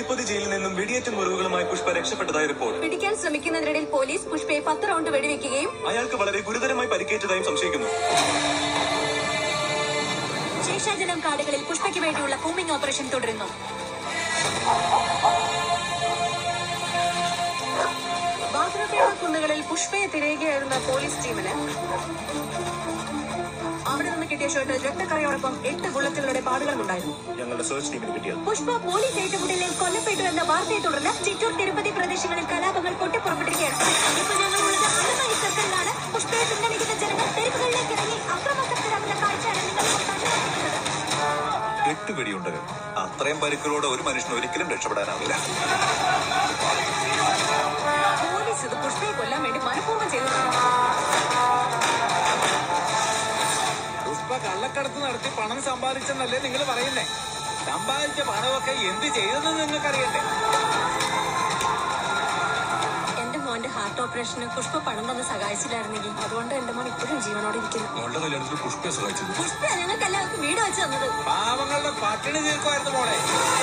തിരുപ്പതി ജയിലിൽ നിന്നും വെടിയേറ്റ മുറിവുകളുമായി പുഷ്പ രക്ഷപ്പെട്ടതായി റിപ്പോർട്ട് പിടിക്കാൻ ശ്രമിക്കുന്നതിനിടയിൽ പോലീസ് പുഷ്പയെ പത്ത് റൗണ്ട് വെടിവെക്കുകയും അയാൾക്ക് വളരെ ഗുരുതരമായി പരിക്കേറ്റതായും സംശയിക്കുന്നു ശേഷാചലം കാടുകളിൽ പുഷ്പയ്ക്ക് വേണ്ടിയുള്ള കൂമിംഗ് ഓപ്പറേഷൻ തുടരുന്നു ബാദ്രപ്പേട്ട കുന്നുകളിൽ പുഷ്പയെ തിരയുകയായിരുന്ന പോലീസ് ടീമിന് അവിടെ നിന്ന് കിട്ടിയ ഷർട്ട് രക്തക്കറയോടൊപ്പം എട്ട് ബുള്ളറ്റുകളുടെ പാടുകളുണ്ടായിരുന്നു ഞങ്ങളുടെ സെർച്ച് ടീമിന് കിട്ടിയത് പുഷ്പ പോലീസ് ഏറ്റുമുട്ടലിൽ കൊല്ലപ്പെട്ടു എന്ന വാർത്തയെ തുടർന്ന് ചിറ്റൂർ തിരുപ്പതി പ്രദേശങ്ങളിൽ കലാപങ്ങൾ പൊട്ടിപ്പുറപ്പെട്ടിരിക്കുകയാണ് ഇപ്പോൾ ഞങ്ങൾ ഉള്ളത് അണുമണി സർക്കിളിലാണ് പുഷ്പയെ പിന്തുണയ്ക്കുന്ന ജനങ്ങൾ തെരുവുകളിലേക്ക് ഇറങ്ങി അക്രമാസക്തരാകുന്ന കാഴ്ചയാണ് നിങ്ങൾ ഇപ്പോൾ കണ്ടുകൊണ്ടിരിക്കുന്നത് എട്ട് വെടിയുണ്ടകൾ അത്രയും പരിക്കുകളോടെ ഒരു മനുഷ്യന് ഒരിക്കലും രക്ഷപ്പെടാനാവില്ല പോലീസ് ഇത് പുഷ്പയെ കൊല്ലാൻ വേണ്ടി മനഃപൂർവ്വം ചെയ്തതാണ് പുഷ്പ കള്ളക്കടത്ത് നടത്തി പണം സമ്പാദിച്ചെന്നല്ലേ നിങ്ങൾ പറയുന്നേ സമ്പാദിച്ച പണമൊക്കെ എന്ത് ചെയ്തെന്ന് നിങ്ങൾക്കറിയണ്ടേ എന്റെ മോന്റെ ഹാർട്ട് ഓപ്പറേഷന് പുഷ്പ പണം തന്ന് സഹായിച്ചില്ലായിരുന്നെങ്കിൽ അതുകൊണ്ട് എന്റെ മോൻ ഇപ്പോഴും ജീവനോടെ ഇരിക്കുന്നു മോളുടെ കല്യാണത്തിൽ പുഷ്പയെ സഹായിച്ചത് പുഷ്പ ഞങ്ങൾക്ക് എല്ലാവർക്കും വീട് വെച്ച് തന്നത് പാവങ്ങളുടെ പട്ടിണി തീർക്കുമായിരുന്നു മോളെ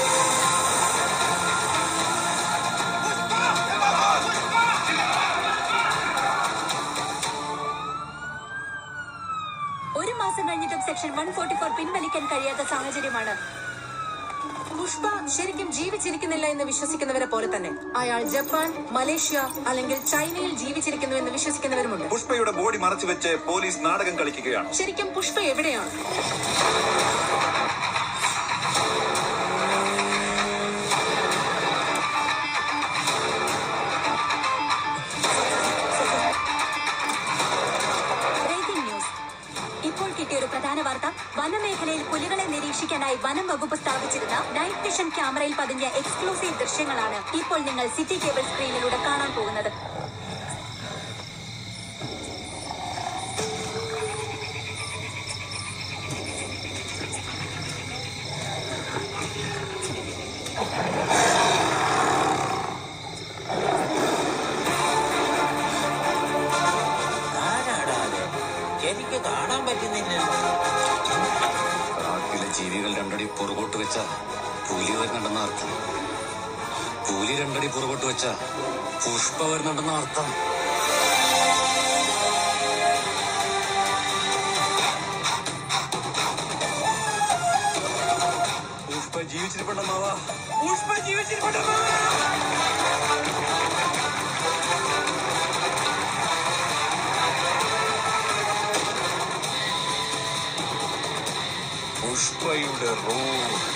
ഒരു മാസം കഴിഞ്ഞിട്ടും സെക്ഷൻ വൺ ഫോർട്ടി ഫോർ പിൻവലിക്കാൻ കഴിയാത്ത സാഹചര്യമാണ് പുഷ്പ ശരിക്കും ജീവിച്ചിരിക്കുന്നില്ല എന്ന് വിശ്വസിക്കുന്നവരെ പോലെ തന്നെ അയാൾ ജപ്പാൻ മലേഷ്യ അല്ലെങ്കിൽ ചൈനയിൽ ജീവിച്ചിരിക്കുന്നു എന്ന് വിശ്വസിക്കുന്നവരുമുണ്ട് പുഷ്പയുടെ ബോഡി മറച്ചു വെച്ച് പോലീസ് നാടകം കളിക്കുകയാണ് ശരിക്കും പുഷ്പ എവിടെയാണ് ബ്രേക്കിംഗ് ന്യൂസ് ഇപ്പോൾ കിട്ടിയ ഒരു പ്രധാന വാർത്ത വനമേഖലയിൽ പുലികളെ നിരീക്ഷിക്കാനായി വനം വകുപ്പ് സ്ഥാപിച്ചിരുന്ന നൈറ്റ് വിഷൻ ക്യാമറയിൽ പതിഞ്ഞ എക്സ്ക്ലൂസീവ് ദൃശ്യങ്ങളാണ് ഇപ്പോൾ നിങ്ങൾ സിറ്റി കേബിൾ സ്ക്രീനിലൂടെ കാണാൻ പോകുന്നത് ആരാടാ അത്? എനിക്ക് കാണാൻ പറ്റുന്നില്ല കാട്ടിലെ ജീവികൾ രണ്ടടി പുറകോട്ട് വെച്ച പുലി വരുന്നുണ്ടെന്ന അർത്ഥം പുലി രണ്ടടി പുറകോട്ട് വെച്ച പുഷ്പ വരുന്നുണ്ടെന്ന അർത്ഥം പുഷ്പ ജീവിച്ചിരിപ്പുണ്ടമാവാ പുഷ്പ ജീവിച്ചിരിപ്പുണ്ടോ പുഷ്പയുടെ റോ